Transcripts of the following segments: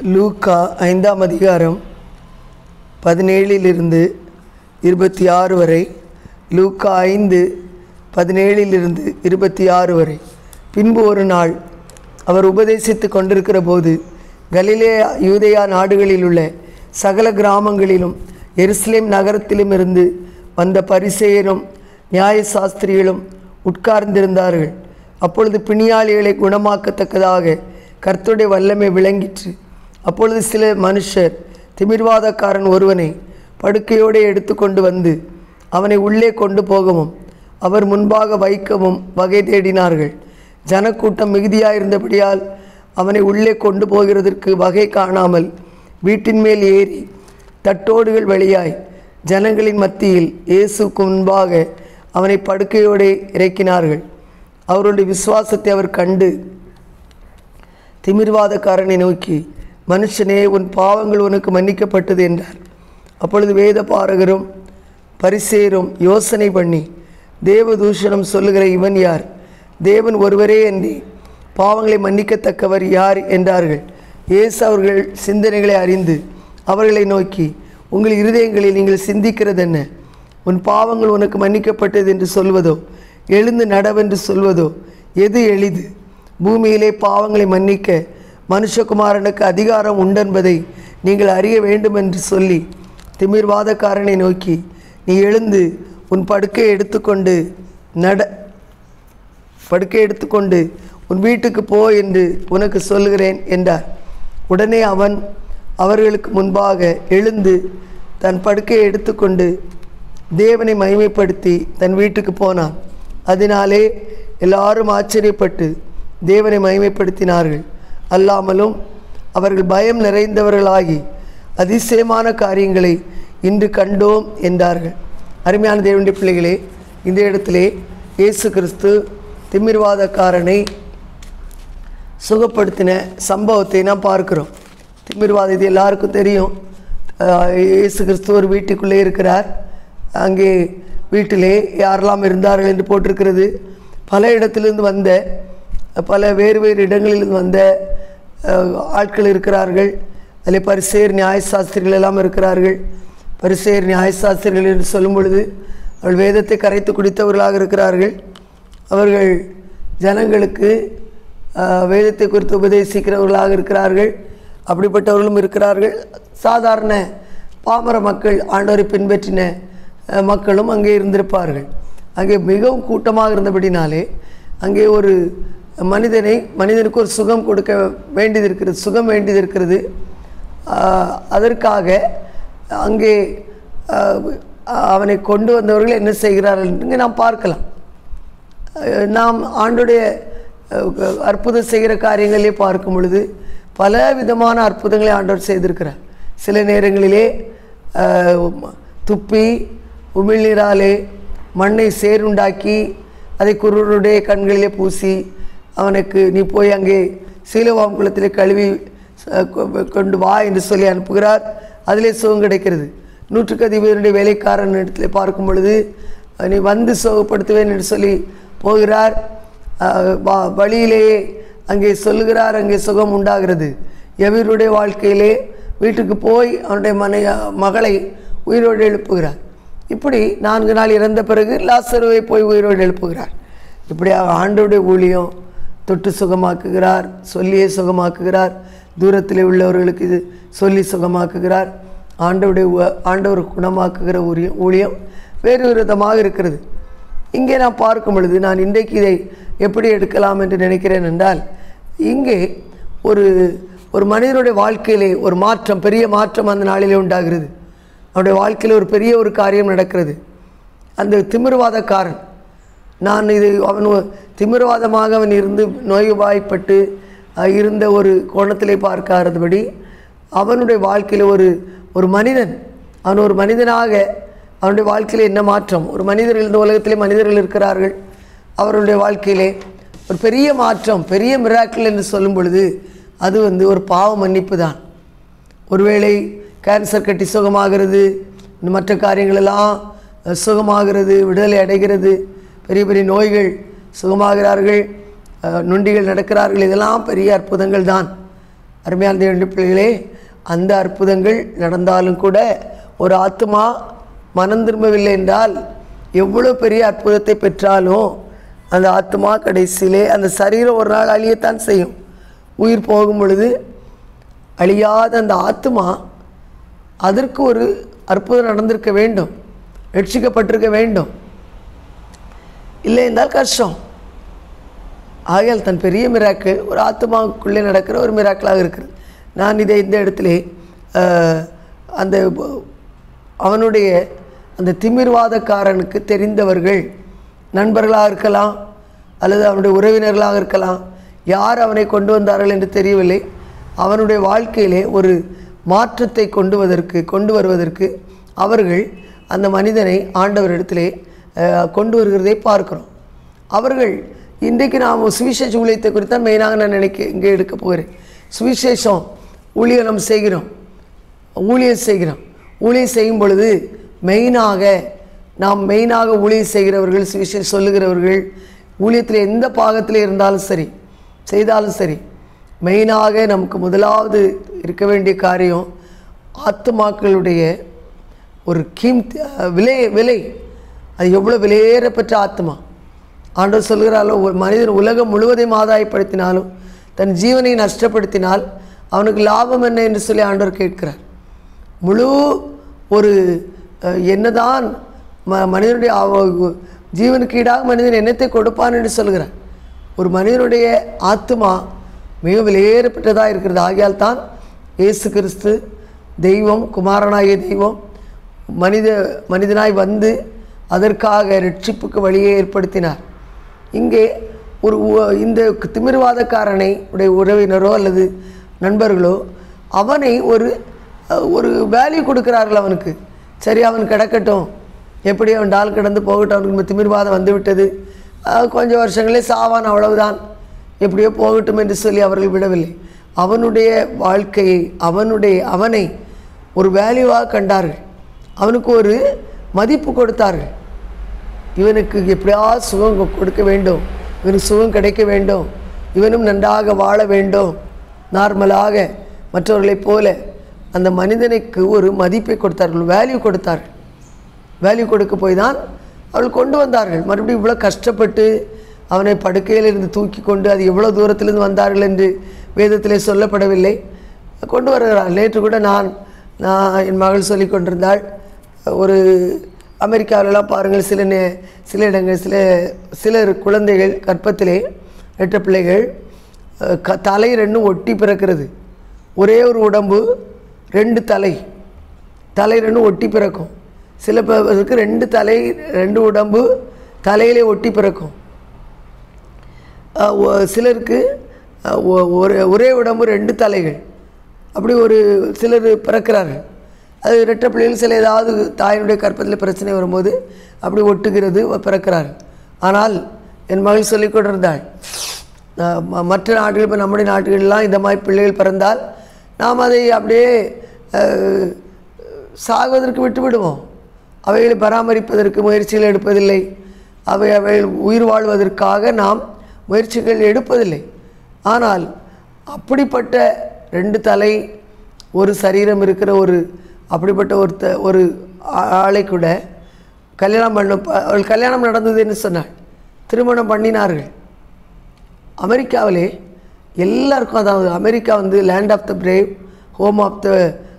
லூக்கா ஐந்தாம் அதிகாரம் பதினேழிலிருந்து இருபத்தி ஆறு வரை லூக்கா ஐந்து பதினேழிலிருந்து இருபத்தி ஆறு வரை பின்பு ஒரு நாள் அவர் உபதேசித்து கொண்டிருக்கிற போது கலிலேயா யூதேயா நாடுகளில் உள்ள சகல கிராமங்களிலும் எருசலேம் நகரத்திலும் இருந்து வந்த பரிசேயரும் நியாயசாஸ்திரிகளும் உட்கார்ந்திருந்தார்கள் அப்பொழுது பிணியாளிகளை குணமாக்கத்தக்கதாக கர்த்தருடைய வல்லமை விளங்கிற்று அப்பொழுது சில மனுஷர் திமிர்வாதக்காரன் ஒருவனை படுக்கையோடு எடுத்துக்கொண்டு வந்து அவனை உள்ளே கொண்டு போகவும் அவர் முன்பாக வைக்கவும் வகை தேடினார்கள் ஜனக்கூட்டம் மிகுதியாயிருந்தபடியால் அவனை உள்ளே கொண்டு போகிறதற்கு வகை காணாமல் வீட்டின் மேல் ஏறி தட்டோடுகள் வழியாய் ஜனங்களின் மத்தியில் இயேசுக்கு முன்பாக அவனை படுக்கையோடு இறக்கினார்கள் அவருடைய விசுவாசத்தை அவர் கண்டு திமிர்வாதக்காரனை நோக்கி மனுஷனே உன் பாவங்கள் உனக்கு மன்னிக்கப்பட்டது என்றார் அப்பொழுது வேத பாரகரும் பரிசேரும் யோசனை பண்ணி தேவதூஷணம் சொல்லுகிற இவன் யார் தேவன் ஒருவரே அன்றி பாவங்களை மன்னிக்கத்தக்கவர் யார் என்றார்கள் இயேசு அவர்கள் சிந்தனைகளை அறிந்து அவர்களை நோக்கி உங்கள் இருதயங்களில் நீங்கள் சிந்திக்கிறது என்ன உன் பாவங்கள் உனக்கு மன்னிக்கப்பட்டது என்று சொல்வதோ எழுந்து நடவென்று சொல்வதோ எது எளிது பூமியிலே பாவங்களை மன்னிக்க மனுஷகுமாரனுக்கு அதிகாரம் உண்டென்பதை நீங்கள் அறிய வேண்டும் என்று சொல்லி திமிர்வாதக்காரனை நோக்கி நீ எழுந்து உன் படுக்கையை எடுத்துக்கொண்டு நட படுக்கை எடுத்துக்கொண்டு உன் வீட்டுக்கு போ என்று உனக்கு சொல்லுகிறேன் என்றார் உடனே அவன் அவர்களுக்கு முன்பாக எழுந்து தன் படுக்கையை எடுத்துக்கொண்டு தேவனை மகிமைப்படுத்தி தன் வீட்டுக்கு போனான் அதனாலே எல்லாரும் ஆச்சரியப்பட்டு தேவனை மகிமைப்படுத்தினார்கள் அல்லாமலும் அவர்கள் பயம் நிறைந்தவர்களாகி அதிசயமான காரியங்களை இன்று கண்டோம் என்றார்கள் அருமையான தேவனுடைய பிள்ளைகளே இந்த இடத்திலே இயேசு கிறிஸ்து திமிர்வாதக்காரனை சுகப்படுத்தின சம்பவத்தை நாம் பார்க்கிறோம் திமிர்வாதம் இது எல்லாருக்கும் தெரியும் அஹ் இயேசு கிறிஸ்து ஒரு வீட்டுக்குள்ளே இருக்கிறார் அங்கே வீட்டிலே யாரெல்லாம் இருந்தார்கள் என்று போட்டிருக்கிறது பல இடத்திலிருந்து வந்த பல வேறு வேறு இடங்களிலிருந்து வந்த அஹ், ஆட்கள் இருக்கிறார்கள் அதில் பரிசேர் நியாயசாஸ்திரிகள் எல்லாம் இருக்கிறார்கள் பரிசேர் நியாயசாஸ்திரிகள் என்று சொல்லும் பொழுது அவர்கள் வேதத்தை கரைத்து குடித்தவர்களாக இருக்கிறார்கள் அவர்கள் ஜனங்களுக்கு ஆஹ், வேதத்தை குறித்து உபதேசிக்கிறவர்களாக இருக்கிறார்கள் அப்படிப்பட்டவர்களும் இருக்கிறார்கள் சாதாரண பாமர மக்கள் ஆண்டவரை பின்பற்றின ஆஹ், மக்களும் அங்கே இருந்திருப்பார்கள் அங்கே மிகவும் கூட்டமாக இருந்தபடினாலே அங்கே ஒரு மனிதனை மனிதனுக்கு ஒரு சுகம் கொடுக்க வேண்டியது இருக்கிறது சுகம் வேண்டியது இருக்கிறது ஆஹ், அதற்காக அங்கே ஆஹ், அவனை கொண்டு வந்தவர்கள் என்ன செய்கிறார்கள் என்று இங்கே நாம் பார்க்கலாம் அஹ் நாம் ஆண்டுடைய அஹ், அற்புதம் செய்கிற காரியங்களிலே பார்க்கும் பொழுது பல விதமான அற்புதங்களை ஆண்டவர் செய்திருக்கிறார் சில நேரங்களிலே அஹ், துப்பி உமிழ்நீராலே மண்ணை சேருண்டாக்கி அதை குருடருடைய கண்களிலே பூசி அவனுக்கு நீ போய் அங்கே சீலவாம் குளத்திலே கழுவி அஹ், கொ- கொண்டு வா என்று சொல்லி அனுப்புகிறார் அதிலே சுகம் கிடைக்கிறது நூற்றுக்கு அதிபதியுடைய வேலைக்காரன் இடத்துல பார்க்கும் பொழுது நீ வந்து சுகப்படுத்துவேன் என்று சொல்லி போகிறார் அஹ் வ- வழியிலேயே அங்கே சொல்லுகிறார் அங்கே சுகம் உண்டாகிறது எவருடைய வாழ்க்கையிலே வீட்டுக்கு போய் அவனுடைய மனை மகளை உயிரோடு எழுப்புகிறார் இப்படி நான்கு நாள் இறந்த பிறகு லாசருவை போய் உயிரோடு எழுப்புகிறார் இப்படியாக ஆண்டோடைய ஊழியம் தொட்டு சுகமாக்குகிறார் சொல்லியே சுகமாக்குகிறார் தூரத்தில் உள்ளவர்களுக்கு இது சொல்லி சுகமாக்குகிறார் ஆண்டவருடைய உ- ஆண்டவர் குணமாக்குகிற ஊழியம் ஊழியம் வேறு விதமாக இருக்கிறது இங்கே நான் பார்க்கும் பொழுது நான் இன்றைக்கு இதை எப்படி எடுக்கலாம் என்று நினைக்கிறேன் என்றால் இங்கே ஒரு ஒரு மனிதனுடைய வாழ்க்கையிலே ஒரு மாற்றம் பெரிய மாற்றம் அந்த நாளிலே உண்டாகிறது அவனுடைய வாழ்க்கையில் ஒரு பெரிய ஒரு காரியம் நடக்கிறது அந்த திமிர்வாதக்காரன் நான் இது அவன் ஒ- திமிர்வாதமாக அவன் இருந்து நோய்வாய்ப்பட்டு அஹ், இருந்த ஒரு கோணத்திலே பார்க்காதபடி அவனுடைய வாழ்க்கையில் ஒரு ஒரு மனிதன் அவன் ஒரு மனிதனாக அவனுடைய வாழ்க்கையில் என்ன மாற்றம் ஒரு மனிதர்கள் இந்த உலகத்திலே மனிதர்கள் இருக்கிறார்கள் அவர்களுடைய வாழ்க்கையிலே ஒரு பெரிய மாற்றம் பெரிய மிராக்கிள் என்று சொல்லும் பொழுது அது வந்து ஒரு பாவ மன்னிப்பு தான் ஒருவேளை கேன்சர் கட்டி சுகமாகிறது இன்னும் மற்ற காரியங்களெல்லாம் அஹ், சுகமாகிறது விடுதலை அடைகிறது பெரிய பெரிய நோய்கள் சுகமாகிறார்கள் அஹ், நொண்டிகள் நடக்கிறார்கள் இதெல்லாம் பெரிய அற்புதங்கள் தான் அருமையான தேவனுடைய பிள்ளைகளே அந்த அற்புதங்கள் நடந்தாலும் கூட ஒரு ஆத்மா மனம் திரும்பவில்லை என்றால் எவ்வளோ பெரிய அற்புதத்தை பெற்றாலும் அந்த ஆத்மா கடைசியிலே அந்த சரீரம் ஒரு நாள் அழியத்தான் செய்யும் உயிர் போகும் பொழுது அழியாத அந்த ஆத்மா அதற்கு ஒரு அற்புதம் நடந்திருக்க வேண்டும் ரட்சிக்கப்பட்டிருக்க வேண்டும் இல்லை என்றால் கஷ்டம் ஆகையால் தன் பெரிய மிராக்கள் ஒரு ஆத்மாவுக்குள்ளே நடக்கிற ஒரு மிராக்களாக இருக்கிறது நான் இதை இந்த இடத்திலே அஹ், அந்த ப- அவனுடைய அந்த திமிர்வாதக்காரனுக்கு தெரிந்தவர்கள் நண்பர்களாக இருக்கலாம் அல்லது அவனுடைய உறவினர்களாக இருக்கலாம் யார் அவனை கொண்டு வந்தார்கள் என்று தெரியவில்லை அவனுடைய வாழ்க்கையிலே ஒரு மாற்றத்தை கொண்டு வருவதற்கு கொண்டு வருவதற்கு அவர்கள் அந்த மனிதனை ஆண்டவரிடத்திலே அஹ், கொண்டு வருகிறதை பார்க்கிறோம் அவர்கள் இன்றைக்கு நாம் சுவிசேஷ ஊழியத்தை குறித்து தான் மெயினாக நான் நினைக்க இங்கே எடுக்க போகிறேன் சுவிசேஷம் ஊழியம் நம்ம செய்கிறோம் ஊழியம் செய்கிறோம் ஊழியம் செய்யும் பொழுது மெயினாக நாம் மெயினாக ஊழியம் செய்கிறவர்கள் சுவிசேஷம் சொல்லுகிறவர்கள் ஊழியத்தில் எந்த பாகத்தில் இருந்தாலும் சரி செய்தாலும் சரி மெயினாக நமக்கு முதலாவது இருக்க வேண்டிய காரியம் ஆத்துமாக்களுடைய ஒரு கீம் விலை விலை அது எவ்வளோ விலையேறப்பெற்ற ஆத்மா ஆண்டவர் சொல்கிறாரோ ஒரு மனிதன் உலகம் முழுவதையும் ஆதாயப்படுத்தினாலும் தன் ஜீவனை நஷ்டப்படுத்தினால் அவனுக்கு லாபம் என்ன என்று சொல்லி ஆண்டவர் கேட்கிறார் முழு ஒரு அஹ், என்னதான் ம மனிதனுடைய அவ- ஜீவனுக்கு ஈடாக மனிதன் என்னத்தை கொடுப்பான் என்று சொல்கிறார் ஒரு மனிதனுடைய ஆத்மா மிக விலையேறப்பட்டதாக இருக்கிறது ஆகையால் தான் இயேசு கிறிஸ்து தெய்வம் குமாரனாகிய தெய்வம் மனித மனிதனாய் வந்து அதற்காக ரட்சிப்புக்கு வழியை ஏற்படுத்தினார் இங்கே ஒரு உ- இந்த திமிர்வாதக்காரனை உடைய உறவினரோ அல்லது நண்பர்களோ அவனை ஒரு அஹ், ஒரு வேல்யூ கொடுக்கிறார்கள் அவனுக்கு சரி அவன் கிடக்கட்டும் எப்படி அவன் டால் கிடந்து போகட்டும் அவனுக்கு திமிர்வாதம் வந்து விட்டது அஹ், கொஞ்சம் வருஷங்களே சாவான் அவ்வளவுதான் எப்படியோ போகட்டும் என்று சொல்லி அவர்கள் விடவில்லை அவனுடைய வாழ்க்கையை அவனுடைய அவனை ஒரு வேல்யூவாக கண்டார்கள் அவனுக்கு ஒரு மதிப்பு கொடுத்தார்கள் இவனுக்கு எப்படியாவது சுகம் கொ- கொடுக்க வேண்டும் இவனுக்கு சுகம் கிடைக்க வேண்டும் இவனும் நன்றாக வாழ வேண்டும் நார்மலாக மற்றவர்களைப் போல அந்த மனிதனுக்கு ஒரு மதிப்பை கொடுத்தார்கள் வேல்யூ கொடுத்தார்கள் வேல்யூ கொடுக்க போய் தான் அவர்கள் கொண்டு வந்தார்கள் மறுபடியும் இவ்வளோ கஷ்டப்பட்டு அவனை படுக்கையில் இருந்து தூக்கி கொண்டு அது எவ்வளோ தூரத்திலிருந்து வந்தார்கள் என்று வேதத்திலே சொல்லப்படவில்லை கொண்டு வருகிறார் நேற்று கூட நான் நான் என் மகள் சொல்லி கொண்டிருந்தாள் ஒரு அமெரிக்காவிலலாம் பாருங்கள் சில நே சில இடங்கள் சில சிலர் குழந்தைகள் கற்பத்திலே எட்ட பிள்ளைகள் அஹ், க தலை ரெண்டும் ஒட்டி பிறக்கிறது ஒரே ஒரு உடம்பு ரெண்டு தலை தலை ரெண்டும் ஒட்டி பிறக்கும் சில பேருக்கு ரெண்டு தலை ரெண்டு உடம்பு தலையிலே ஒட்டி பிறக்கும் அஹ் ஒ- சிலருக்கு அஹ் ஒ- ஒரு ஒரே உடம்பு ரெண்டு தலைகள் அப்படி ஒரு சிலர் பிறக்கிறார்கள் அது ரெட்டை பிள்ளைகள் சில ஏதாவது தாயினுடைய கற்பத்தில் பிரச்சனை வரும்போது அப்படி ஒட்டுகிறது பிறக்கிறார்கள் ஆனால் என் மகள் சொல்லிக் கொண்டிருந்தாள் அஹ் ம- மற்ற நாடுகள் இப்போ நம்முடைய நாடுகளெலாம் இந்த மாதிரி பிள்ளைகள் பிறந்தால் நாம் அதை அப்படியே அஹ், சாகுவதற்கு விட்டு விடுவோம் அவைகளை பராமரிப்பதற்கு முயற்சிகள் எடுப்பதில்லை அவை அவைகள் உயிர் வாழ்வதற்காக நாம் முயற்சிகள் எடுப்பதில்லை ஆனால் அப்படிப்பட்ட ரெண்டு தலை ஒரு சரீரம் இருக்கிற ஒரு அப்படிப்பட்ட ஒரு த- ஒரு ஆ- ஆளை கூட கல்யாணம் பண்ண அவள் கல்யாணம் நடந்ததுன்னு சொன்னாள் திருமணம் பண்ணினார்கள் அமெரிக்காவிலே எல்லாருக்கும் அதாவது அமெரிக்கா வந்து land of the brave home of the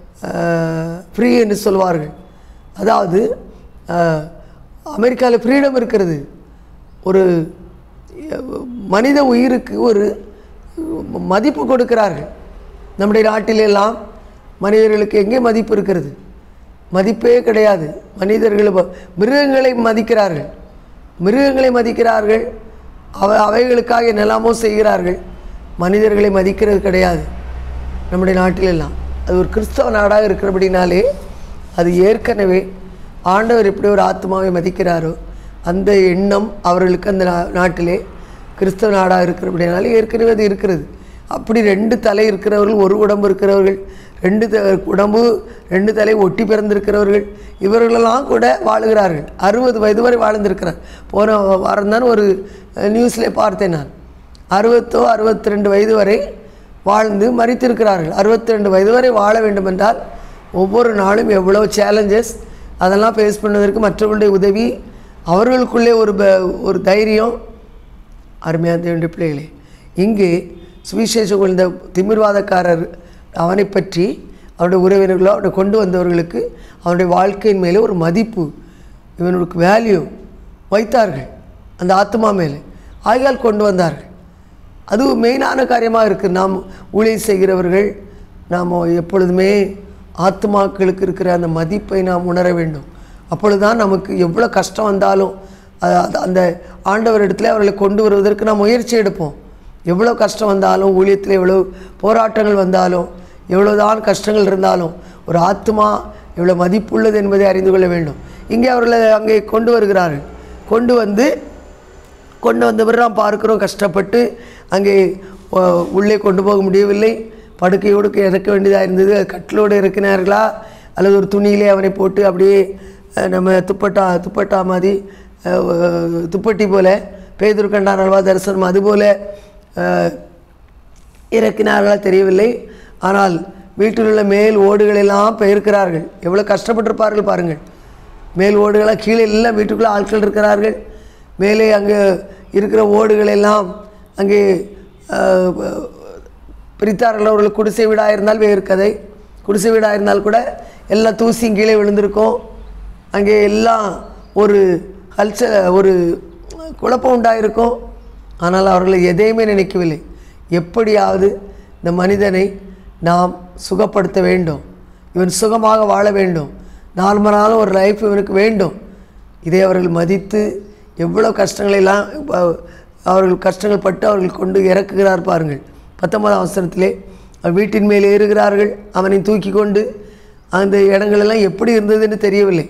free என்று சொல்வார்கள் அதாவது அமெரிக்காவில் ஃப்ரீடம் இருக்கிறது ஒரு அஹ், மனித உயிருக்கு ஒரு மதிப்பு கொடுக்கிறார்கள் நம்முடைய நாட்டிலெல்லாம் மனிதர்களுக்கு எங்கே மதிப்பு இருக்கிறது மதிப்பே கிடையாது மனிதர்கள் வ- மிருகங்களை மதிக்கிறார்கள் மிருகங்களை மதிக்கிறார்கள் அவ அவைகளுக்காக என்னெல்லாமோ செய்கிறார்கள் மனிதர்களை மதிக்கிறது கிடையாது நம்முடைய நாட்டிலெல்லாம் அது ஒரு கிறிஸ்தவ நாடாக இருக்கிறபடினாலே அது ஏற்கனவே ஆண்டவர் எப்படி ஒரு ஆத்மாவை மதிக்கிறாரோ அந்த எண்ணம் அவர்களுக்கு அந்த நா- நாட்டிலே கிறிஸ்தவ நாடாக இருக்கிறபடினாலே ஏற்கனவே அது இருக்கிறது அப்படி ரெண்டு தலை இருக்கிறவர்கள் ஒரு உடம்பு இருக்கிறவர்கள் ரெண்டு த உடம்பு ரெண்டு தலை ஒட்டி பிறந்திருக்கிறவர்கள் இவர்களெல்லாம் கூட வாழுகிறார்கள் அறுபது வயது வரை வாழ்ந்திருக்கிறார் போன வாரம் தான் ஒரு நியூஸில் பார்த்தேன் நான் அறுபத்தோ அறுபத்தி ரெண்டு வயது வரை வாழ்ந்து மறித்திருக்கிறார்கள் அறுபத்தி ரெண்டு வயது வரை வாழ வேண்டும் என்றால் ஒவ்வொரு நாளும் எவ்வளோ சேலஞ்சஸ் அதெல்லாம் ஃபேஸ் பண்ணுவதற்கு மற்றவர்களுடைய உதவி அவர்களுக்குள்ளே ஒரு ப- ஒரு தைரியம் அருமையான தேவனுடைய பிள்ளைகளே இங்கு சுவிசேஷ இந்த திமிர்வாதக்காரர் அவனை பற்றி அவனுடைய உறவினர்களோ அவனை கொண்டு வந்தவர்களுக்கு அவனுடைய வாழ்க்கையின் மேலே ஒரு மதிப்பு இவனுக்கு வேல்யூ வைத்தார்கள் அந்த ஆத்மா மேலே ஆகையால் கொண்டு வந்தார்கள் அது மெயினான காரியமாக இருக்குது நாம் ஊழியம் செய்கிறவர்கள் நாம் எப்பொழுதுமே ஆத்மாக்களுக்கு இருக்கிற அந்த மதிப்பை நாம் உணர வேண்டும் அப்பொழுதுதான் நமக்கு எவ்வளோ கஷ்டம் வந்தாலும் அ- அது- அந்த ஆண்டவரிடத்துல அவர்களை கொண்டு வருவதற்கு நாம் முயற்சி எடுப்போம் எவ்வளோ கஷ்டம் வந்தாலும் ஊழியத்தில் எவ்வளோ போராட்டங்கள் வந்தாலும் எவ்வளோதான் கஷ்டங்கள் இருந்தாலும் ஒரு ஆத்மா எவ்வளோ மதிப்புள்ளது என்பதை அறிந்து கொள்ள வேண்டும் இங்கே அவர்களை அங்கே கொண்டு வருகிறார்கள் கொண்டு வந்து கொண்டு வந்தவர் நாம் பார்க்கிறோம் கஷ்டப்பட்டு அங்கே அஹ், உள்ளே கொண்டு போக முடியவில்லை படுக்கையோடு இறக்க வேண்டியதாக இருந்தது கட்டிலோடு இறக்கினார்களா அல்லது ஒரு துணியிலே அவனை போட்டு அப்படியே அஹ், நம்ம துப்பட்டா துப்பட்டா மாதிரி அஹ், துப்பட்டி போல பேதூர் கண்டான் அல்வா தரிசனம் அதுபோல அஹ், இறக்கினார்களா தெரியவில்லை ஆனால் வீட்டில் உள்ள மேல் ஓடுகளெல்லாம் பெயர்க்கிறார்கள் எவ்வளோ கஷ்டப்பட்டிருப்பார்கள் பாருங்கள் மேல் ஓடுகளாக கீழே எல்லாம் வீட்டுக்குள்ளே ஆட்கள் இருக்கிறார்கள் மேலே அங்கே இருக்கிற ஓடுகளெல்லாம் அங்கே அஹ், பிரித்தார்கள் அவர்கள் குடிசை வீடாக இருந்தால் வேறு கதை குடிசை வீடாக இருந்தால் கூட எல்லா தூசியும் கீழே விழுந்திருக்கும் அங்கே எல்லாம் ஒரு கல்ச்ச ஒரு குழப்பம் உண்டாயிருக்கும் ஆனால் அவர்கள் எதையுமே நினைக்கவில்லை எப்படியாவது இந்த மனிதனை நாம் சுகப்படுத்த வேண்டும் இவன் சுகமாக வாழ வேண்டும் நார்மலான ஒரு லைஃப் இவனுக்கு வேண்டும் இதை அவர்கள் மதித்து எவ்வளோ கஷ்டங்களெல்லாம் அஹ், அவர்கள் கஷ்டங்கள் பட்டு அவர்கள் கொண்டு இறக்குகிறார் பாருங்கள் பத்தொன்பதாம் அவசரத்திலே அவர் வீட்டின் மேல் ஏறுகிறார்கள் அவனை தூக்கி கொண்டு அந்த இடங்களெல்லாம் எப்படி இருந்ததுன்னு தெரியவில்லை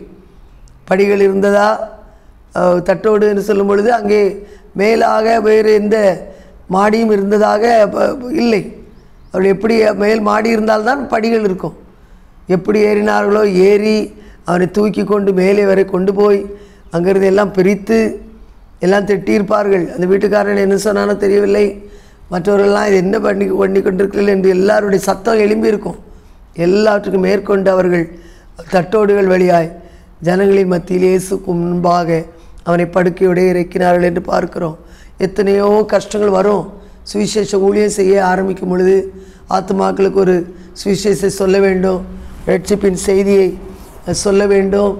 படிகள் இருந்ததா அஹ், தட்டோடு என்று சொல்லும் பொழுது அங்கே மேலாக வேறு எந்த மாடியும் இருந்ததாக ப- இல்லை அவள் எப்படி மேல் மாடி இருந்தால்தான் படிகள் இருக்கும் எப்படி ஏறினார்களோ ஏறி அவனை தூக்கி கொண்டு மேலே வரை கொண்டு போய் அங்கிருந்து எல்லாம் பிரித்து எல்லாம் திட்டியிருப்பார்கள் அந்த வீட்டுக்காரன் என்ன சொன்னானோ தெரியவில்லை மற்றவர்கள்லாம் இது என்ன பண்ணி பண்ணி கொண்டிருக்கிறீர்கள் என்று எல்லாருடைய சத்தம் எழும்பி இருக்கும் எல்லாவற்றுக்கும் மேற்கொண்டு அவர்கள் தட்டோடுகள் வழியாய் ஜனங்களின் மத்தியில் இயேசுக்கு முன்பாக அவனை படுக்கையோடே இறக்கினார்கள் என்று பார்க்கிறோம் எத்தனையோ கஷ்டங்கள் வரும் சுவிசேஷ ஊழியம் செய்ய ஆரம்பிக்கும் பொழுது ஆத்மாக்களுக்கு ஒரு சுவிசேஷத்தை சொல்ல வேண்டும் ரட்சிப்பின் செய்தியை சொல்ல வேண்டும்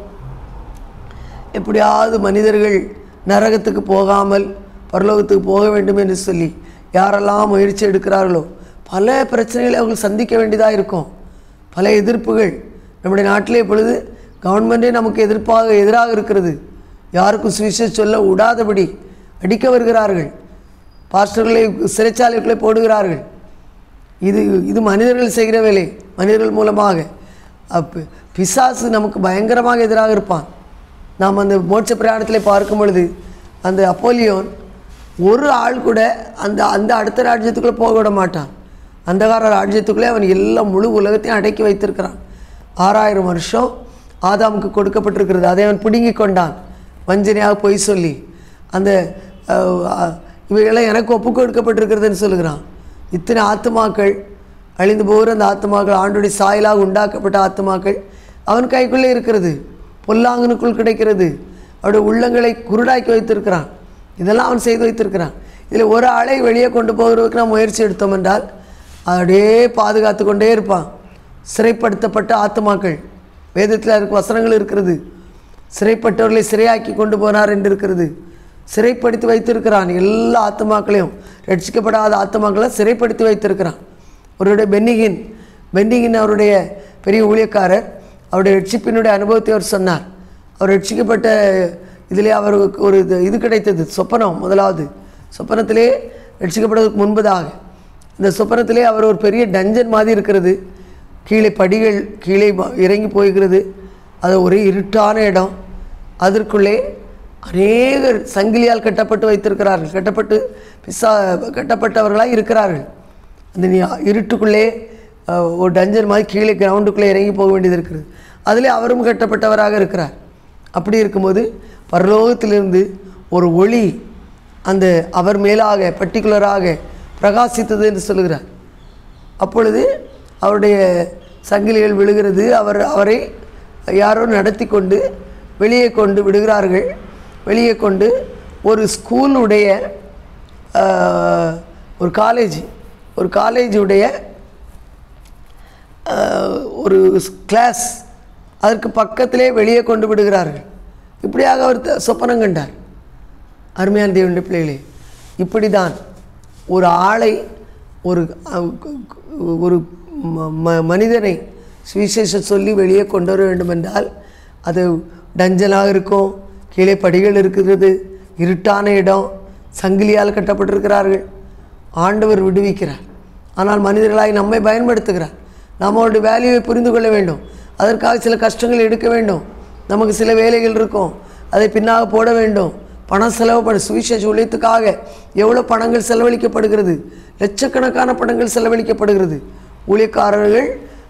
எப்படியாவது மனிதர்கள் நரகத்துக்கு போகாமல் பரலோகத்துக்கு போக வேண்டும் என்று சொல்லி யாரெல்லாம் முயற்சி எடுக்கிறார்களோ பல பிரச்சனைகளை அவர்கள் சந்திக்க வேண்டியதாக இருக்கும் பல எதிர்ப்புகள் நம்முடைய நாட்டிலே இப்பொழுது கவர்மெண்ட்டே நமக்கு எதிர்ப்பாக எதிராக இருக்கிறது யாருக்கும் சுவிசேஷம் சொல்ல விடாதபடி அடிக்க வருகிறார்கள் பாஸ்டர்களை சிறைச்சாலைக்குள்ளே போடுகிறார்கள் இது இது மனிதர்கள் செய்கிற வேலை மனிதர்கள் மூலமாக அப்ப பிசாசு நமக்கு பயங்கரமாக எதிராக இருப்பான் நாம் அந்த மோட்ச பிரயாணத்தில் பார்க்கும் பொழுது அந்த அப்போலியோன் ஒரு ஆள் கூட அந்த அந்த அடுத்த ராஜ்யத்துக்குள்ளே போக விட மாட்டான் அந்தகார ராஜ்யத்துக்குள்ளே அவன் எல்லா முழு உலகத்தையும் அடக்கி வைத்திருக்கிறான் ஆறாயிரம் வருஷம் ஆதாமுக்கு கொடுக்கப்பட்டிருக்கிறது அதை அவன் பிடுங்கி கொண்டான் வஞ்சனையாக பொய் சொல்லி அந்த அஹ், அஹ், இவைகளாம் எனக்கு ஒப்பு கொடுக்கப்பட்டிருக்கிறதுன்னு சொல்லுகிறான் இத்தனை ஆத்துமாக்கள் அழிந்து போகிற அந்த ஆத்துமாக்கள் ஆண்டுடைய சாயலாக உண்டாக்கப்பட்ட ஆத்துமாக்கள் அவன் கைக்குள்ளே இருக்கிறது பொல்லாங்கனுக்குள் கிடைக்கிறது அவருடைய உள்ளங்களை குருடாக்கி வைத்திருக்கிறான் இதெல்லாம் அவன் செய்து வைத்திருக்கிறான் இதில் ஒரு ஆளை வெளியே கொண்டு போகிறதுக்கு நாம் முயற்சி எடுத்தோம் என்றால் அப்படியே பாதுகாத்து கொண்டே இருப்பான் சிறைப்படுத்தப்பட்ட ஆத்துமாக்கள் வேதத்தில் அதுக்கு வசனங்கள் இருக்கிறது சிறைப்பட்டவர்களை சிறையாக்கி கொண்டு போனார் என்று இருக்கிறது சிறைப்படுத்தி வைத்திருக்கிறான் எல்லா ஆத்துமாக்களையும் ரட்சிக்கப்படாத ஆத்துமாக்களை சிறைப்படுத்தி வைத்திருக்கிறான் அவருடைய பென்னிகின் பென்னிகின் அவருடைய பெரிய ஊழியக்காரர் அவருடைய ரட்சிப்பினுடைய அனுபவத்தை அவர் சொன்னார் அவர் ரட்சிக்கப்பட்ட இதிலே அவருக்கு ஒரு இது இது கிடைத்தது சொப்பனம் முதலாவது சொப்பனத்திலே ரட்சிக்கப்படுவதற்கு முன்பதாக இந்த சொப்பனத்திலே அவர் ஒரு பெரிய டஞ்சன் மாதிரி இருக்கிறது கீழே படிகள் கீழே ம- இறங்கி போய்கிறது அது ஒரு இருட்டான இடம் அதற்குள்ளே அநேகர் சங்கிலியால் கட்டப்பட்டு வைத்திருக்கிறார்கள் கட்டப்பட்டு பிசா கட்டப்பட்டவர்களாக இருக்கிறார்கள் அந்த நீ இருட்டுக்குள்ளே அஹ், ஒரு டஞ்சன் மாதிரி கீழே கிரவுண்டுக்குள்ளே இறங்கி போக வேண்டியது இருக்கிறது அதிலே அவரும் கட்டப்பட்டவராக இருக்கிறார் அப்படி இருக்கும்போது பரலோகத்திலிருந்து ஒரு ஒளி அந்த அவர் மேலாக பர்டிகுலராக பிரகாசித்தது என்று சொல்லுகிறார் அப்பொழுது அவருடைய சங்கிலிகள் விழுகிறது அவர் அவரை யாரோ நடத்தி கொண்டு வெளியே கொண்டு விடுகிறார்கள் வெளியே கொண்டு ஒரு ஸ்கூலுடைய ஆஹ், ஒரு காலேஜ் ஒரு காலேஜுடைய ஆஹ், ஒரு கிளாஸ் அதற்கு பக்கத்திலே வெளியே கொண்டு விடுகிறார்கள் இப்படியாக அவர் த- சொப்பனம் கண்டார் அருமையான தேவனுடைய பிள்ளைகளே இப்படி தான் ஒரு ஆளை ஒரு அஹ், ஒரு ம- ம- மனிதனை சுவிசேஷம் சொல்லி வெளியே கொண்டு வர வேண்டும் என்றால் அது டஞ்சனாக இருக்கும் கீழே படிகள் இருக்கிறது இருட்டான இடம் சங்கிலியால் கட்டப்பட்டிருக்கிறார்கள் ஆண்டவர் விடுவிக்கிறார் ஆனால் மனிதர்களாய் நம்மை பயன்படுத்துகிறார் நாம் அவருடைய வேல்யூவை புரிந்து கொள்ள வேண்டும் அதற்காக சில கஷ்டங்கள் எடுக்க வேண்டும் நமக்கு சில வேலைகள் இருக்கும் அதை பின்னாக போட வேண்டும் பணம் செலவுப்படு சுவிசேஷ ஊழியத்துக்காக எவ்வளோ பணங்கள் செலவழிக்கப்படுகிறது லட்சக்கணக்கான பணங்கள் செலவழிக்கப்படுகிறது ஊழியக்காரர்கள்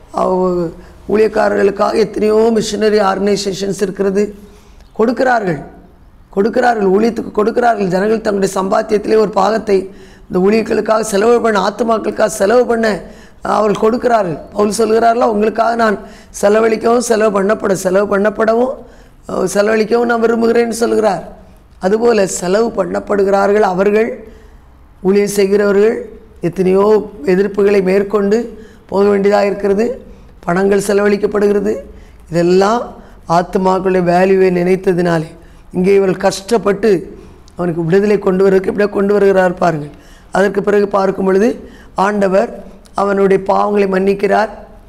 அவ- ஊழியக்காரர்களுக்காக எத்தனையோ மிஷினரி ஆர்கனைசேஷன்ஸ் இருக்கிறது கொடுக்கிறார்கள் கொடுக்கிறார்கள் ஊழியத்துக்கு கொடுக்கிறார்கள் ஜனங்கள் தங்களுடைய சம்பாத்தியத்திலே ஒரு பாகத்தை இந்த ஊழியர்களுக்காக செலவு பண்ண ஆத்துமாக்களுக்காக செலவு பண்ண அஹ், அவர்கள் கொடுக்கிறார்கள் பவுல் சொல்கிறார்களா உங்களுக்காக நான் செலவழிக்கவும் செலவு பண்ணப்பட செலவு பண்ணப்படவும் அஹ், செலவழிக்கவும் நான் விரும்புகிறேன்னு சொல்கிறார் அதுபோல் செலவு பண்ணப்படுகிறார்கள் அவர்கள் ஊழியம் செய்கிறவர்கள் எத்தனையோ எதிர்ப்புகளை மேற்கொண்டு போக வேண்டியதாக இருக்கிறது பணங்கள் செலவழிக்கப்படுகிறது இதெல்லாம் ஆத்மாக்களுடைய வேல்யூவை நினைத்ததினாலே இங்கே இவர்கள் கஷ்டப்பட்டு அவனுக்கு விடுதலை கொண்டு வருவதற்கு இப்படியே கொண்டு வருகிறார் பாருங்கள் அதற்கு பிறகு பார்க்கும் பொழுது ஆண்டவர் அவனுடைய பாவங்களை மன்னிக்கிறார்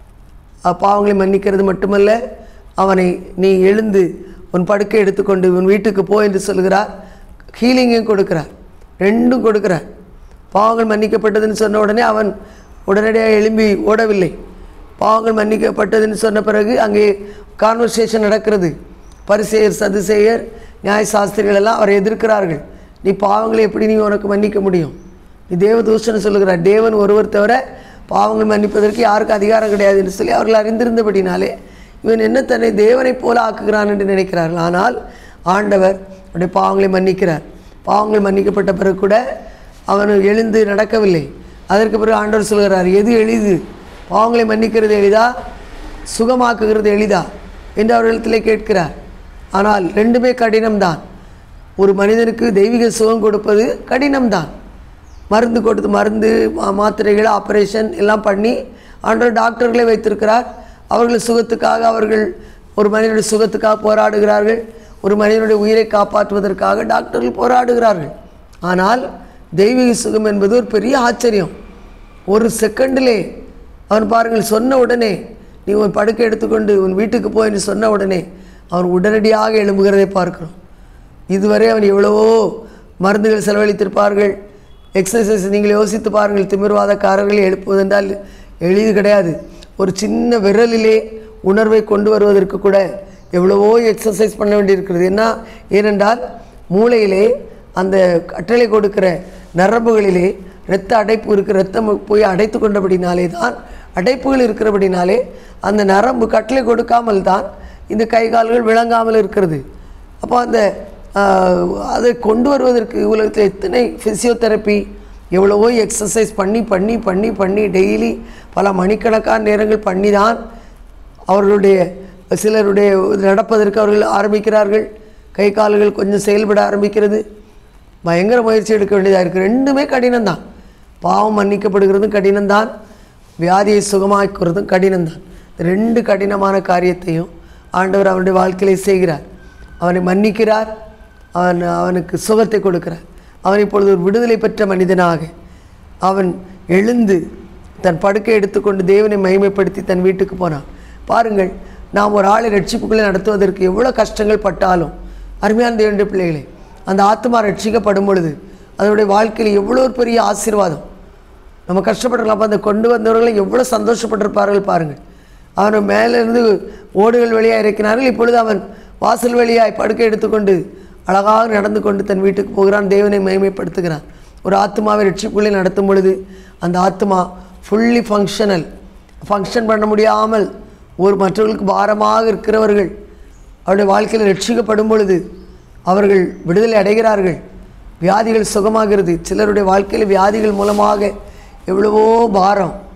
அஹ் பாவங்களை மன்னிக்கிறது மட்டுமல்ல அவனை நீ எழுந்து உன் படுக்கை எடுத்துக்கொண்டு உன் வீட்டுக்கு போ என்று சொல்கிறார் ஹீலிங்கையும் கொடுக்கிறார் ரெண்டும் கொடுக்கிறார் பாவங்கள் மன்னிக்கப்பட்டதுன்னு சொன்ன உடனே அவன் உடனடியாக எழும்பி ஓடவில்லை பாவங்கள் மன்னிக்கப்பட்டதுன்னு சொன்ன பிறகு அங்கே கான்வர்சேஷன் நடக்கிறது பரிசெயர் சதுசேயர் நியாயசாஸ்திரிகள் எல்லாம் அவரை எதிர்க்கிறார்கள் நீ பாவங்களை எப்படி நீ உனக்கு மன்னிக்க முடியும் நீ தேவதூஷன் சொல்லுகிறார் தேவன் ஒருவர் தவிர பாவங்கள் மன்னிப்பதற்கு யாருக்கும் அதிகாரம் கிடையாது என்று சொல்லி அவர்கள் அறிந்திருந்தபடினாலே இவன் என்ன தன்னை தேவனைப் போல ஆக்குகிறான் என்று நினைக்கிறார்கள் ஆனால் ஆண்டவர் அவருடைய பாவங்களை மன்னிக்கிறார் பாவங்கள் மன்னிக்கப்பட்ட பிறகு கூட அவன் எழுந்து நடக்கவில்லை அதற்கு பிறகு ஆண்டவர் சொல்கிறார் எது எளிது பாவங்களை மன்னிக்கிறது எளிதா சுகமாக்குகிறது எளிதா என்று அவர்களிடத்திலே கேட்கிறார் ஆனால் ரெண்டுமே கடினம்தான் ஒரு மனிதனுக்கு தெய்வீக சுகம் கொடுப்பது கடினம்தான் மருந்து கொடுத்து மருந்து மா- மாத்திரைகள் ஆப்ரேஷன் எல்லாம் பண்ணி ஆண்டவர் டாக்டர்களை வைத்திருக்கிறார் அவர்கள் சுகத்துக்காக அவர்கள் ஒரு மனிதனுடைய சுகத்துக்காக போராடுகிறார்கள் ஒரு மனிதனுடைய உயிரை காப்பாற்றுவதற்காக டாக்டர்கள் போராடுகிறார்கள் ஆனால் தெய்வீக சுகம் என்பது ஒரு பெரிய ஆச்சரியம் ஒரு செகண்டிலே அவன் பாருங்கள் சொன்ன உடனே நீ உன் படுக்கை எடுத்துக்கொண்டு உன் வீட்டுக்கு போ என்று சொன்ன உடனே அவன் உடனடியாக எழும்புகிறதை பார்க்கிறோம் இதுவரை அவன் எவ்வளவோ மருந்துகள் செலவழித்திருப்பார்கள் எக்ஸசைஸ் நீங்கள் யோசித்து பாருங்கள் திமிர்வாதக்காரர்களை எழுப்புவதென்றால் எளிது கிடையாது ஒரு சின்ன விரலிலே உணர்வை கொண்டு வருவதற்கு கூட எவ்வளவோ எக்ஸசைஸ் பண்ண வேண்டியிருக்கிறது என்ன ஏனென்றால் மூளையிலே அந்த கட்டளை கொடுக்கிற நரம்புகளிலே இரத்த அடைப்பு இருக்கிற ரத்தம் போய் அடைத்து கொண்டபடினாலே தான் அடைப்புகள் இருக்கிறபடினாலே அந்த நரம்பு கட்டளை கொடுக்காமல் தான் இந்த கை கால்கள் விளங்காமல் இருக்கிறது அப்போ அந்த ஆஹ், அதை கொண்டு வருவதற்கு உலகத்தில் எத்தனை ஃபிசியோதெரப்பி எவ்வளவோ எக்ஸசைஸ் பண்ணி பண்ணி பண்ணி பண்ணி டெய்லி பல மணிக்கணக்கான நேரங்கள் பண்ணி தான் அவர்களுடைய சிலருடைய நடப்பதற்கு அவர்கள் ஆரம்பிக்கிறார்கள் கை கால்கள் கொஞ்சம் செயல்பட ஆரம்பிக்கிறது பயங்கர முயற்சி எடுக்க வேண்டியதாக இருக்குது ரெண்டுமே கடினம்தான் பாவம் மன்னிக்கப்படுகிறதும் கடினம்தான் வியாதியை சுகமாக்குறதும் கடினம்தான் இந்த ரெண்டு கடினமான காரியத்தையும் ஆண்டவர் அவனுடைய வாழ்க்கையிலே செய்கிறார் அவனை மன்னிக்கிறார் அவன் அவனுக்கு சுகத்தை கொடுக்கிறார் அவன் இப்பொழுது ஒரு விடுதலை பெற்ற மனிதனாக அவன் எழுந்து தன் படுக்கை எடுத்துக்கொண்டு தேவனை மகிமைப்படுத்தி தன் வீட்டுக்கு போனான் பாருங்கள் நாம் ஒரு ஆளை ரட்சிப்புக்குள்ளே நடத்துவதற்கு எவ்வளோ கஷ்டங்கள் பட்டாலும் அருமையான தேவனுடைய பிள்ளைகளே அந்த ஆத்மா ரட்சிக்கப்படும் பொழுது அதனுடைய வாழ்க்கையில் எவ்வளோ ஒரு பெரிய ஆசீர்வாதம் நம்ம கஷ்டப்பட்டிருக்கலாம் அப்போ அந்த கொண்டு வந்தவர்கள் எவ்வளோ சந்தோஷப்பட்டிருப்பார்கள் பாருங்கள் அவன் மேலிருந்து ஓடுகள் வழியாக இறக்கினார்கள் இப்பொழுது அவன் வாசல் வழியாய் படுக்கை எடுத்துக்கொண்டு அழகாக நடந்து கொண்டு தன் வீட்டுக்கு போகிறான் தேவனை மகிமைப்படுத்துகிறான் ஒரு ஆத்மாவை ரட்சிப்புள்ளே நடத்தும் பொழுது அந்த ஆத்மா ஃபுல்லி ஃபங்க்ஷனல் ஃபங்க்ஷன் பண்ண முடியாமல் ஒரு மற்றவர்களுக்கு பாரமாக இருக்கிறவர்கள் அவருடைய வாழ்க்கையில் ரட்சிக்கப்படும் பொழுது அவர்கள் விடுதலை அடைகிறார்கள் வியாதிகள் சுகமாகிறது சிலருடைய வாழ்க்கையில் வியாதிகள் மூலமாக எவ்வளவோ பாரம்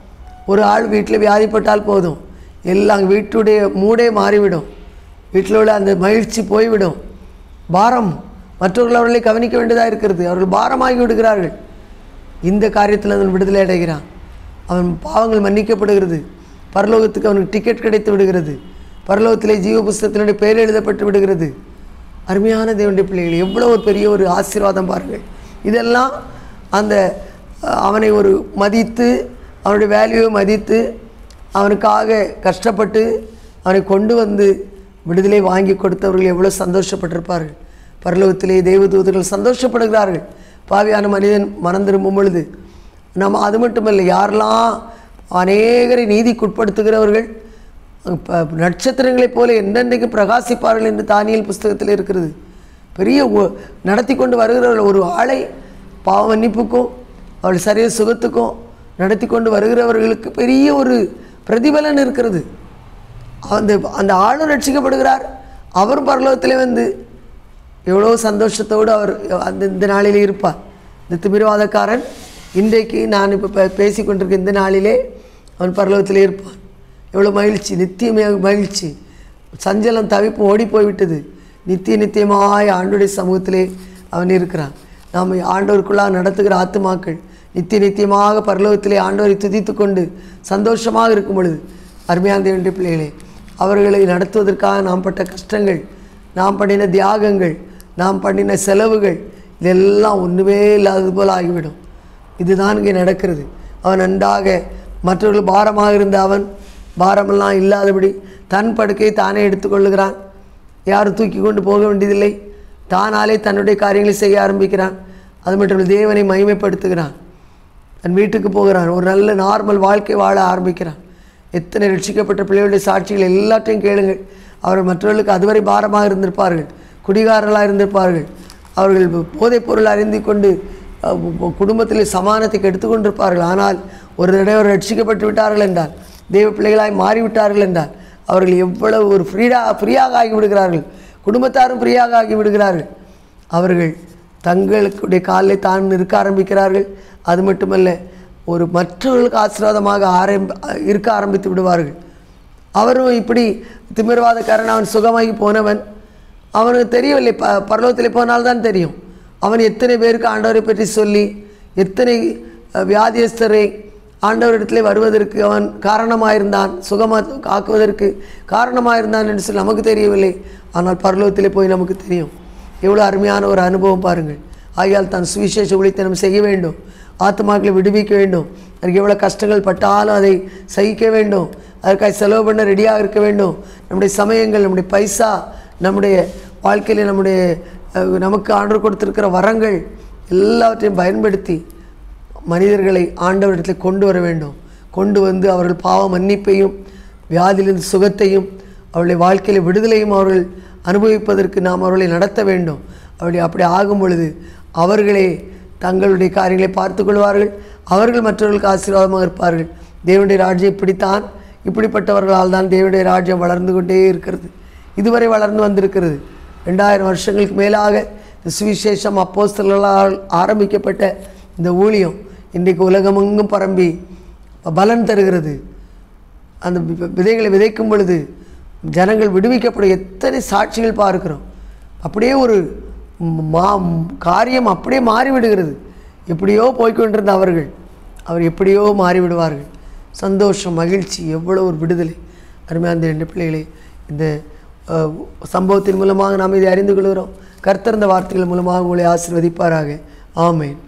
ஒரு ஆள் வீட்டில் வியாதிப்பட்டால் போதும் எல்லாம் வீட்டுடைய மூடே மாறிவிடும் வீட்டில் உள்ள அந்த மகிழ்ச்சி போய்விடும் பாரம் மற்றவர்கள் அவர்களை கவனிக்க வேண்டியதாக இருக்கிறது அவர்கள் பாரமாகி விடுகிறார்கள் இந்த காரியத்தில் அவன் விடுதலை அடைகிறான் அவன் பாவங்கள் மன்னிக்கப்படுகிறது பரலோகத்துக்கு அவனுக்கு டிக்கெட் கிடைத்து விடுகிறது பரலோகத்திலே ஜீவ புஸ்தகத்தினுடைய பெயர் எழுதப்பட்டு விடுகிறது அருமையான தேவனுடைய பிள்ளைகள் எவ்வளோ ஒரு பெரிய ஒரு ஆசீர்வாதம் பாருங்கள் இதெல்லாம் அந்த அஹ், அவனை ஒரு மதித்து அவனுடைய வேல்யூவை மதித்து அவனுக்காக கஷ்டப்பட்டு அவனை கொண்டு வந்து விடுதலை வாங்கி கொடுத்தவர்கள் எவ்வளோ சந்தோஷப்பட்டிருப்பார்கள் பரலோகத்திலே தேவதூதர்கள் சந்தோஷப்படுகிறார்கள் பாவியான மனிதன் மனம் திரும்பும் பொழுது நம்ம அது மட்டுமல்ல யாரெல்லாம் அநேகரை நீதிக்குட்படுத்துகிறவர்கள் ப- நட்சத்திரங்களைப் போல என்னென்றைக்கு பிரகாசிப்பார்கள் என்று தானியல் புஸ்தகத்தில் இருக்கிறது பெரிய ஒ- நடத்தி கொண்டு வருகிறவர்கள் ஒரு ஆளை பாவ மன்னிப்புக்கும் அவள் சரீர சுகத்துக்கும் நடத்தி கொண்டு வருகிறவர்களுக்கு பெரிய ஒரு பிரதிபலன் இருக்கிறது அந்த அந்த ஆளும் ரட்சிக்கப்படுகிறார் அவர் பரலோகத்திலே வந்து எவ்வளோ சந்தோஷத்தோடு அவர் அந்த இந்த நாளிலே இருப்பார் இந்த திமிரவாதக்காரன் இன்றைக்கு நான் இப்போ பே பேசி கொண்டிருக்க இந்த நாளிலே அவன் பரலோகத்திலே இருப்பான் எவ்வளோ மகிழ்ச்சி நித்தியமாக மகிழ்ச்சி சஞ்சலம் தவிப்பு ஓடி போய்விட்டது நித்திய நித்தியமாய் ஆண்டுடைய சமூகத்திலே அவன் இருக்கிறான் நாம் ஆண்டவருக்குள்ளாக நடத்துகிற ஆத்துமாக்கள் நித்திய நித்தியமாக பரலோகத்திலே ஆண்டவரை துதித்து கொண்டு சந்தோஷமாக இருக்கும் பொழுது அருமையான தேவனுடைய பிள்ளைகளே அவர்களை நடத்துவதற்காக நாம் பட்ட கஷ்டங்கள் நாம் பண்ணின தியாகங்கள் நாம் பண்ணின செலவுகள் இதெல்லாம் ஒன்றுமே இல்லாதது போல் ஆகிவிடும் இதுதான் இங்கே நடக்கிறது அவன் நன்றாக மற்றவர்கள் பாரமாக இருந்த அவன் பாரமெல்லாம் இல்லாதபடி தன் படுக்கையை தானே எடுத்துக்கொள்ளுகிறான் யாரும் தூக்கி கொண்டு போக வேண்டியதில்லை தானாலே தன்னுடைய காரியங்களை செய்ய ஆரம்பிக்கிறான் அது மட்டும் இல்லை, தேவனை மகிமைப்படுத்துகிறான் தன் வீட்டுக்கு போகிறான் ஒரு நல்ல நார்மல் வாழ்க்கை வாழ ஆரம்பிக்கிறான் எத்தனை ரட்சிக்கப்பட்ட பிள்ளைகளுடைய சாட்சிகள் எல்லாத்தையும் கேளுங்கள் அவர்கள் மற்றவர்களுக்கு அதுவரை பாரமாக இருந்திருப்பார்கள் குடிகாரர்களாக இருந்திருப்பார்கள் அவர்கள் போதைப் பொருள் அறிந்து கொண்டு அஹ், உ- குடும்பத்திலே சமானத்தை கெடுத்து கொண்டிருப்பார்கள் ஆனால் ஒரு தடவை அவர் ரட்சிக்கப்பட்டு விட்டார்கள் என்றால் தெய்வ பிள்ளைகளாய் மாறிவிட்டார்கள் என்றால் அவர்கள் எவ்வளவு ஒரு ஃப்ரீடா ஃப்ரீயாக ஆகி விடுகிறார்கள் குடும்பத்தாரும் ஃப்ரீயாக ஆகி விடுகிறார்கள் அவர்கள் தங்களுடைய காலில் தான் இருக்க ஆரம்பிக்கிறார்கள் அது மட்டுமல்ல ஒரு மற்றவர்களுக்கு ஆசீர்வாதமாக ஆரம்பி இருக்க ஆரம்பித்து விடுவார்கள் அவரும் இப்படி திமிர்வாதக்காரன் அவன் சுகமாகி போனவன் அவனுக்கு தெரியவில்லை ப பரலோகத்தில் போனால்தான் தெரியும் அவன் எத்தனை பேருக்கு ஆண்டவரை பற்றி சொல்லி எத்தனை அஹ், வியாதியஸ்தரை ஆண்டவரிடத்திலே வருவதற்கு அவன் காரணமாயிருந்தான் சுகமாக காக்குவதற்கு காரணமாயிருந்தான் என்று சொல்லி நமக்கு தெரியவில்லை ஆனால் பரலோகத்திலே போய் நமக்கு தெரியும் எவ்வளோ அருமையான ஒரு அனுபவம் பாருங்கள் ஆகையால் தான் சுவிசேஷ ஒளித்தனம் செய்ய வேண்டும் ஆத்மாக்களை விடுவிக்க வேண்டும் அதுக்கு எவ்வளோ கஷ்டங்கள் பட்டாலும் அதை சகிக்க வேண்டும் அதற்காக செலவு பண்ண ரெடியாக இருக்க வேண்டும் நம்முடைய சமயங்கள் நம்முடைய பைசா நம்முடைய வாழ்க்கையில் நம்முடைய அஹ், நமக்கு ஆண்டு கொடுத்திருக்கிற வரங்கள் எல்லாவற்றையும் பயன்படுத்தி மனிதர்களை ஆண்டவரிடத்தில் கொண்டு வர வேண்டும் கொண்டு வந்து அவர்கள் பாவ மன்னிப்பையும் வியாதியிலிருந்து சுகத்தையும் அவருடைய வாழ்க்கையில் விடுதலையும் அவர்கள் அனுபவிப்பதற்கு நாம் அவர்களை நடத்த வேண்டும் அப்படி அப்படி ஆகும் பொழுது அவர்களே தங்களுடைய காரியங்களை பார்த்து கொள்வார்கள் அவர்கள் மற்றவர்களுக்கு ஆசீர்வாதமாக இருப்பார்கள் தேவனுடைய ராஜ்யம் இப்படித்தான் இப்படிப்பட்டவர்களால் தான் தேவனுடைய ராஜ்யம் வளர்ந்து கொண்டே இருக்கிறது இதுவரை வளர்ந்து வந்திருக்கிறது ரெண்டாயிரம் வருஷங்களுக்கு மேலாக இந்த சுவிசேஷம் அப்போஸ்தலர்களால் ஆரம்பிக்கப்பட்ட இந்த ஊழியம் இன்றைக்கு உலகமெங்கும் பரம்பி பலன் தருகிறது அந்த வி- விதைகளை விதைக்கும் பொழுது ஜனங்கள் விடுவிக்கப்படும் எத்தனை சாட்சிகள் பார்க்கிறோம் அப்படியே ஒரு மா காரியம் அப்படியே மாறிவிடுகிறது எப்படியோ போய்க்கொண்டிருந்த அவர்கள் அவர் எப்படியோ மாறிவிடுவார்கள் சந்தோஷம் மகிழ்ச்சி எவ்வளோ ஒரு விடுதலை அருமையான ரெண்டு பிள்ளைகளே இந்த அஹ், சம்பவத்தின் மூலமாக நாம் இதை அறிந்து கொள்கிறோம் கர்த்தர் இந்த வார்த்தைகள் மூலமாக உங்களை ஆசீர்வதிப்பாராக ஆமென்